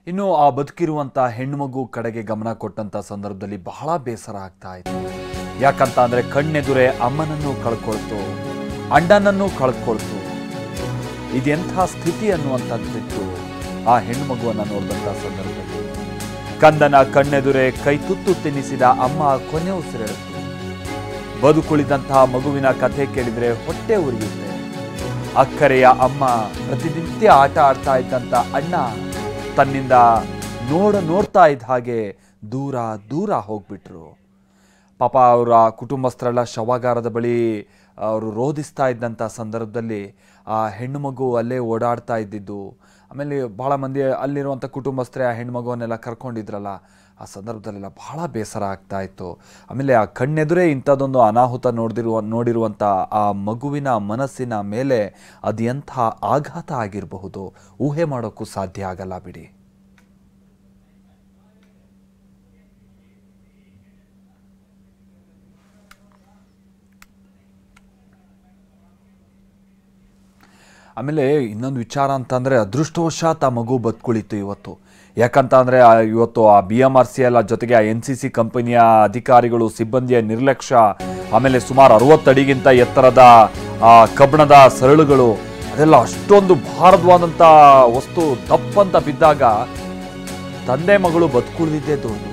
ಇನ್ನು ಆ ಬದುಕಿರುವಂಥ ಹೆಣ್ಮಗು ಕಡೆಗೆ ಗಮನ ಕೊಟ್ಟಂಥ ಸಂದರ್ಭದಲ್ಲಿ ಬಹಳ ಬೇಸರ ಆಗ್ತಾ ಇತ್ತು ಯಾಕಂತ ಅಂದರೆ ಕಣ್ಣೆದುರೆ ಅಮ್ಮನನ್ನು ಕಳ್ಕೊಳ್ತು ಅಣ್ಣನನ್ನು ಕಳ್ಕೊಳ್ತು ಇದೆಂಥ ಸ್ಥಿತಿ ಅನ್ನುವಂಥದ್ದಿತ್ತು ಆ ಹೆಣ್ಮಗುವನ್ನು ನೋಡಿದಂಥ ಸಂದರ್ಭದಲ್ಲಿ ಕಂದನ ಕಣ್ಣೆದುರೆ ಕೈ ತುತ್ತು ತಿನ್ನಿಸಿದ ಅಮ್ಮ ಕೊನೆ ಉಸಿರೆಳುತ್ತು ಬದುಕುಳಿದಂತಹ ಮಗುವಿನ ಕಥೆ ಕೇಳಿದ್ರೆ ಹೊಟ್ಟೆ ಉರಿಯುತ್ತೆ ಅಕ್ಕರೆಯ ಅಮ್ಮ ಪ್ರತಿನಿತ್ಯ ಆಟ ಆಡ್ತಾ ಇದ್ದಂಥ ಅಣ್ಣ ತನ್ನಿಂದ ನೋಡ ನೋಡ್ತಾ ಇದ್ದ ಹಾಗೆ ದೂರ ದೂರ ಹೋಗ್ಬಿಟ್ರು ಪಾಪ ಅವರ ಕುಟುಂಬಸ್ಥರೆಲ್ಲ ಶವಾಗಾರದ ಬಳಿ ಅವರು ರೋಧಿಸ್ತಾ ಇದ್ದಂಥ ಸಂದರ್ಭದಲ್ಲಿ ಆ ಹೆಣ್ಣು ಮಗು ಅಲ್ಲೇ ಓಡಾಡ್ತಾ ಇದ್ದಿದ್ದು ಆಮೇಲೆ ಭಾಳ ಮಂದಿ ಅಲ್ಲಿರುವಂಥ ಕುಟುಂಬಸ್ಥರೇ ಆ ಹೆಣ್ಮಗುವನ್ನೆಲ್ಲ ಕರ್ಕೊಂಡಿದ್ರಲ್ಲ ಆ ಸಂದರ್ಭದಲ್ಲೆಲ್ಲ ಬಹಳ ಬೇಸರ ಆಗ್ತಾ ಇತ್ತು ಆಮೇಲೆ ಆ ಕಣ್ಣೆದುರೇ ಇಂಥದ್ದೊಂದು ಅನಾಹುತ ನೋಡಿರುವ ನೋಡಿರುವಂಥ ಆ ಮಗುವಿನ ಮನಸ್ಸಿನ ಮೇಲೆ ಅದು ಎಂಥ ಆಘಾತ ಆಗಿರಬಹುದು ಊಹೆ ಮಾಡೋಕ್ಕೂ ಸಾಧ್ಯ ಆಗಲ್ಲ ಬಿಡಿ ಆಮೇಲೆ ಇನ್ನೊಂದು ವಿಚಾರ ಅಂತಂದರೆ ಅದೃಷ್ಟವಶಾತ್ ಆ ಮಗು ಬದುಕುಳಿತು ಇವತ್ತು ಯಾಕಂತ ಅಂದರೆ ಇವತ್ತು ಆ B M R C L ಜೊತೆಗೆ ಆ ಎನ್ ಸಿ ಸಿ ಕಂಪನಿಯ ಅಧಿಕಾರಿಗಳು ಸಿಬ್ಬಂದಿಯ ನಿರ್ಲಕ್ಷ್ಯ ಆಮೇಲೆ ಸುಮಾರು ಅರವತ್ತು ಅಡಿಗಿಂತ ಎತ್ತರದ ಆ ಕಬ್ಬಣದ ಸರಳುಗಳು ಅದೆಲ್ಲ ಅಷ್ಟೊಂದು ಭಾರದವಾದಂಥ ವಸ್ತು ದಪ್ಪಂತ ಬಿದ್ದಾಗ ತಂದೆ ಮಗಳು ಬದುಕುಳಿದಿದ್ದೇ ದೊಡ್ಡದು